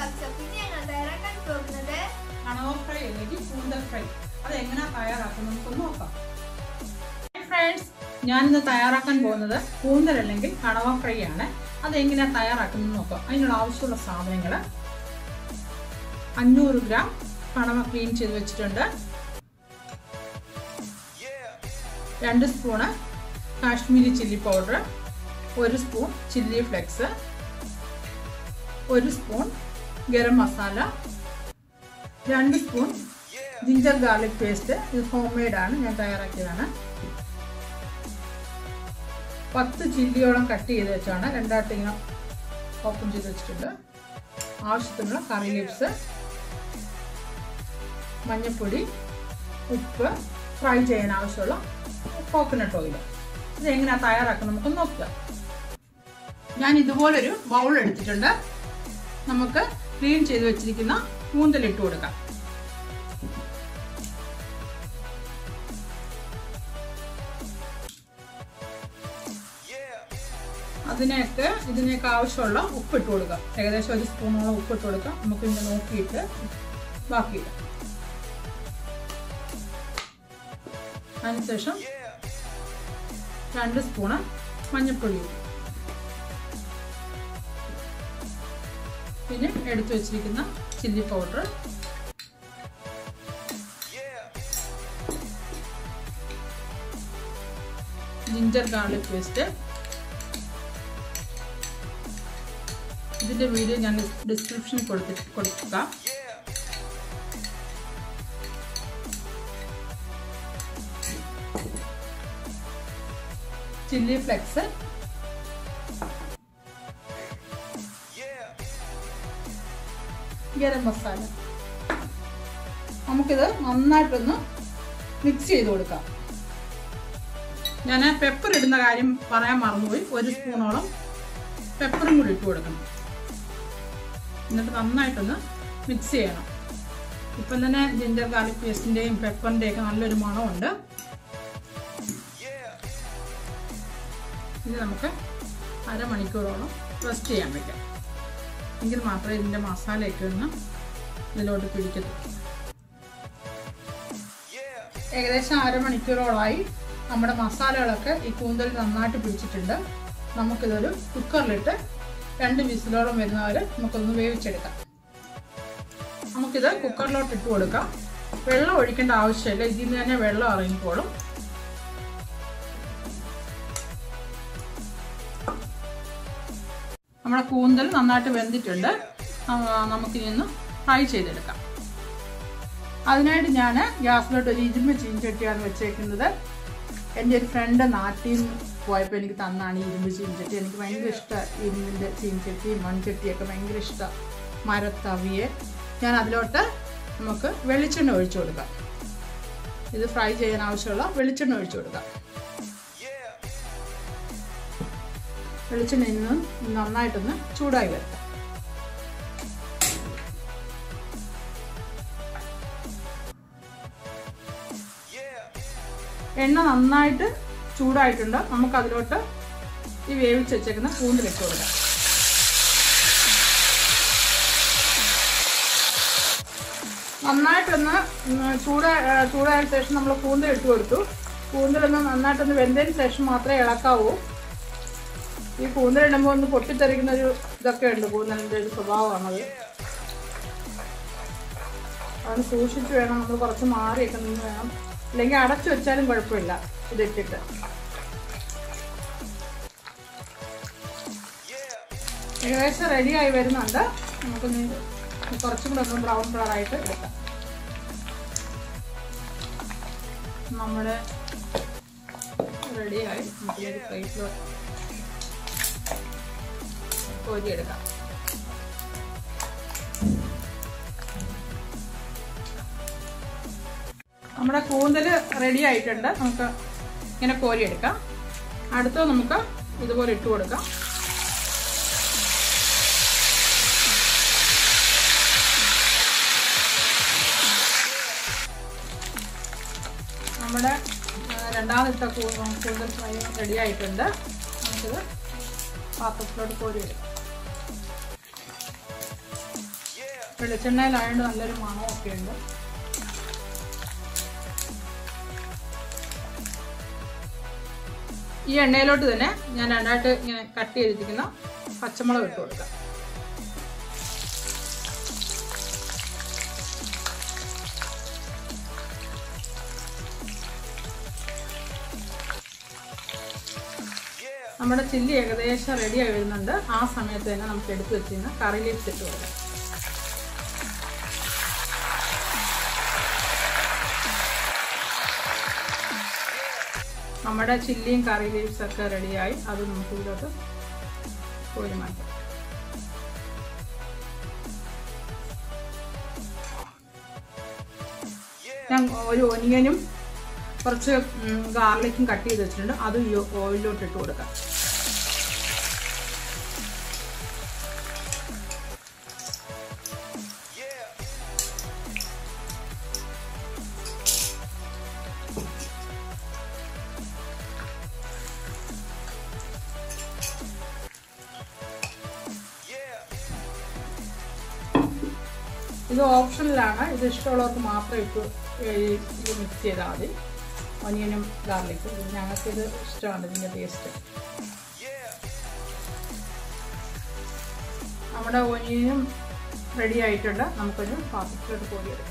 WhatsApp ഇന്ന് ഞങ്ങൾ തയ്യാറാക്കാൻ പോകുന്നത് കണവ ഫ്രൈ അല്ലെങ്കിൽ കൂന്തൽ ഫ്രൈ അത് എങ്ങനെയാ തയ്യാറാക്കുന്നത് നമുക്കൊന്ന് നോക്കാം ഫ്രണ്ട്സ് ഞാനിന്ന് തയ്യാറാക്കാൻ പോകുന്നത് കൂന്തൽ അല്ലെങ്കിൽ കണവ ഫ്രൈ ആണ് അത് എങ്ങനെയാ തയ്യാറാക്കുന്നത് നോക്കാം അതിനുള്ള ആവശ്യമുള്ള സാധനങ്ങൾ അഞ്ഞൂറ് ഗ്രാം കണവ ക്ലീൻ ചെയ്ത് വെച്ചിട്ടുണ്ട് രണ്ട് സ്പൂണ് കാശ്മീരി ചില്ലി പൗഡർ ഒരു സ്പൂൺ ചില്ലി ഫ്ലെക്സ് ഒരു സ്പൂൺ ഗരം മസാല രണ്ട് സ്പൂൺ ജിഞ്ചർ ഗാർലിക് പേസ്റ്റ് ഇത് ഹോം മെയ്ഡ് ആണ് ഞാൻ തയ്യാറാക്കിയതാണ് പത്ത് ചില്ലിയോളം കട്ട് ചെയ്ത് വെച്ചാണ് രണ്ടായിട്ട് ഇങ്ങനെ ഓപ്പൺ ചെയ്ത് വെച്ചിട്ടുണ്ട് ആവശ്യത്തിനുള്ള കറി ലീവ്സ് മഞ്ഞൾപ്പൊടി ഉപ്പ് ഫ്രൈ ചെയ്യാൻ ആവശ്യമുള്ള കോക്കനട്ട് ഓയിൽ ഇത് എങ്ങനെയാണ് തയ്യാറാക്കുന്നത് നമുക്ക് നോക്കുക ഞാൻ ഇതുപോലൊരു ബൗൾ എടുത്തിട്ടുണ്ട് നമുക്ക് ക്ലീൻ ചെയ്ത് വെച്ചിരിക്കുന്ന കൂന്തൽ ഇട്ട് കൊടുക്കാം അതിനൊക്കെ ഇതിനൊക്കെ ആവശ്യമുള്ള ഉപ്പ് ഇട്ട് കൊടുക്കാം ഏകദേശം ഒരു സ്പൂണോളം ഉപ്പ് ഇട്ട് കൊടുക്കാം നമുക്ക് ഇങ്ങനെ നോക്കിയിട്ട് ബാക്കിയിടാം അതിനുശേഷം രണ്ട് സ്പൂണ് മഞ്ഞൾപ്പൊടി പിന്നെ എടുത്തു വെച്ചിരിക്കുന്ന chilli powder ginger garlic paste ഇതിന്റെ വീഡിയോ ഞാൻ ഡിസ്ക്രിപ്ഷനിൽ കൊടുത്തി കൊടുക്കുക ചില്ലി ഫ്ലെക്സ് ഗരം മസാല നമുക്കിത് നന്നായിട്ടൊന്ന് മിക്സ് ചെയ്ത് കൊടുക്കാം ഞാൻ പെപ്പർ ഇടുന്ന കാര്യം പറയാൻ മറന്നുപോയി ഒരു സ്പൂണോളം പെപ്പറും കൂടി ഇട്ട് കൊടുക്കണം എന്നിട്ട് നന്നായിട്ടൊന്ന് മിക്സ് ചെയ്യണം ഇപ്പം തന്നെ ജിഞ്ചർ ഗാർലിക് പേസ്റ്റിൻ്റെയും പെപ്പറിൻ്റെയും ഒക്കെ നല്ലൊരു മണമുണ്ട് ഇത് നമുക്ക് അരമണിക്കൂറോളം റെസ്റ്റ് ചെയ്യാൻ വയ്ക്കാം എങ്കിൽ മാത്രമേ ഇതിൻ്റെ മസാലയൊക്കെ ഒന്ന് ഇതിലോട്ട് പിടിക്കത്തുള്ളൂ ഏകദേശം അരമണിക്കൂറോളമായി നമ്മുടെ മസാലകളൊക്കെ ഈ കൂന്തൽ നന്നായിട്ട് പിടിച്ചിട്ടുണ്ട് നമുക്കിതൊരു കുക്കറിലിട്ട് രണ്ട് വിസിലോളം വരുന്നവരെ നമുക്കൊന്ന് വേവിച്ചെടുക്കാം നമുക്കിത് കുക്കറിലോട്ട് ഇട്ട് കൊടുക്കാം വെള്ളം ഒഴിക്കേണ്ട ആവശ്യമില്ല ഇതിൽ നിന്ന് തന്നെ വെള്ളം ഇറങ്ങിക്കോളും നമ്മുടെ കൂന്തൽ നന്നായിട്ട് വെന്തിട്ടുണ്ട് നമുക്കിനി ഒന്ന് ഫ്രൈ ചെയ്തെടുക്കാം അതിനായിട്ട് ഞാൻ ഗ്യാസിലോട്ട് ഒരു ഇരുമ്പ് ചീൻചട്ടിയാണ് വെച്ചേക്കുന്നത് എൻ്റെ ഒരു ഫ്രണ്ട് നാട്ടിൽ നിന്ന് പോയപ്പോൾ എനിക്ക് തന്നാണ് ഈ ഇരുമ്പ് ചീൻചട്ടി എനിക്ക് ഭയങ്കര ഇഷ്ടമാണ് ഇരുമ്പിൻ്റെ ചീൻചട്ടിയും മൺചട്ടിയൊക്കെ ഭയങ്കര ഇഷ്ടമാണ് മരത്തവിയെ ഞാൻ അതിലോട്ട് നമുക്ക് വെളിച്ചെണ്ണ ഒഴിച്ചു കൊടുക്കാം ഇത് ഫ്രൈ ചെയ്യാൻ ആവശ്യമുള്ള വെളിച്ചെണ്ണ ഒഴിച്ചു കൊടുക്കാം വെളിച്ചെണ്ണ ഇന്ന് നന്നായിട്ടൊന്ന് ചൂടായി വരട്ടെ എണ്ണ നന്നായിട്ട് ചൂടായിട്ടുണ്ട് നമുക്ക് അതിലോട്ട് ഈ വേവിച്ച് വെച്ചേക്കുന്ന കൂണ്ടിലിട്ട് കൊടുക്കാം നന്നായിട്ടൊന്ന് ചൂടാ ചൂടായ ശേഷം നമ്മൾ കൂന്തൽ ഇട്ട് കൊടുത്തു കൂന്തലൊന്ന് നന്നായിട്ടൊന്ന് വെന്തതിന് ശേഷം മാത്രമേ ഇളക്കാവൂ ഈ കൂന്തലിടുമ്പോൾ ഒന്ന് പൊട്ടിത്തെറിക്കുന്ന ഒരു ഇതൊക്കെ ഉണ്ട് കൂന്തലിൻ്റെ ഒരു സ്വഭാവമാണത് അതിന് സൂക്ഷിച്ച് വേണം നമ്മൾ കുറച്ച് മാറിയൊക്കെ നിന്ന് വേണം അല്ലെങ്കിൽ അടച്ചു വെച്ചാലും കുഴപ്പമില്ല ഇതിട്ടിട്ട് ഏകദേശം റെഡിയായി വരുന്നുണ്ട് നമുക്കൊന്ന് കുറച്ചും കൂടെ ഒന്ന് ബ്രൗൺ കളറായിട്ട് എടുക്കാം നമ്മുടെ റെഡിയായി നമുക്കൊരു പ്ലേറ്റിലോട്ട് കോരിയെടുക്കാം നമ്മുടെ കൂന്തൽ റെഡി ആയിട്ടുണ്ട് നമുക്ക് ഇങ്ങനെ കോരിയെടുക്കാം അടുത്തത് നമുക്ക് ഇതുപോലെ ഇട്ട് കൊടുക്കാം നമ്മുടെ രണ്ടാമത്തെ കൂടുതൽ ഫ്രൈ റെഡി ആയിട്ടുണ്ട് നമുക്കിത് പാത്രത്തിലോട്ട് കോരി എടുക്കാം വെളിച്ചെണ്ണയിലായതുകൊണ്ട് നല്ലൊരു മണമൊക്കെ ഉണ്ട് ഈ എണ്ണയിലോട്ട് തന്നെ ഞാൻ രണ്ടായിട്ട് ഇങ്ങനെ കട്ട് ചെയ്തിരിക്കുന്ന പച്ചമുളക് ഇട്ട് കൊടുക്കാം നമ്മുടെ ചില്ലി ഏകദേശം റെഡി ആയി വരുന്നുണ്ട് ആ സമയത്ത് തന്നെ നമുക്ക് എടുത്തു വെച്ചിരുന്ന കറി ലീവ്സ് ഇട്ട് കൊടുക്കാം നമ്മുടെ ചില്ലിയും കറി ലീവ്സ് ഒക്കെ റെഡിയായി അത് നമുക്ക് ഇതിലോട്ട് കോരി മാറ്റാം ഞാൻ ഒരു ഒനിയനും കുറച്ച് ഗാർലിക്കും കട്ട് ചെയ്ത് വെച്ചിട്ടുണ്ട് അത് ഈ ഓയിലോട്ട് ഇട്ട് കൊടുക്കാം ഇത് ഓപ്ഷനിലാണ് ഇത് ഇഷ്ടമുള്ളവർക്ക് മാത്രം ഇട്ട് ഈ- ഇത് മിക്സ് ചെയ്താൽ മതി ഒനിയനും ഗാർലിക്കും ഞങ്ങൾക്കിത് ഇഷ്ടമാണ് ഇതിൻ്റെ ടേസ്റ്റ് നമ്മുടെ ഒനിയനും റെഡി ആയിട്ടുണ്ട് നമുക്കൊരു പാത്രത്തിലോട്ട് കോരിയെടുക്കാം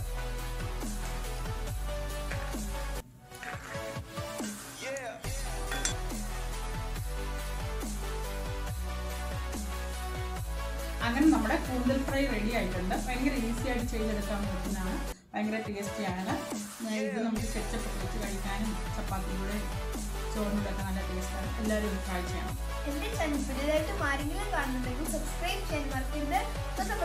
അങ്ങനെ നമ്മുടെ കൂടുതൽ ഫ്രൈ റെഡി ആയിട്ടുണ്ട് ഭയങ്കര ഈസി ആയിട്ട് ചെയ്തെടുക്കാൻ പറ്റുന്നതാണ് ഭയങ്കര ടേസ്റ്റിയാണ് ഇത് നമുക്ക് കെച്ചപ്പ് വെച്ച് കഴിക്കാനും ചപ്പാത്തിയുടെ ചോറിനൂടെ ഒക്കെ നല്ല ടേസ്റ്റാണ് എല്ലാവരും ഇത് ട്രൈ ചെയ്യണം എന്റെ ചാനൽ പുതിയതായിട്ടും ആരെങ്കിലും കാണുന്നുണ്ടെങ്കിൽ സബ്സ്ക്രൈബ് ചെയ്യാൻ മറക്കരുത്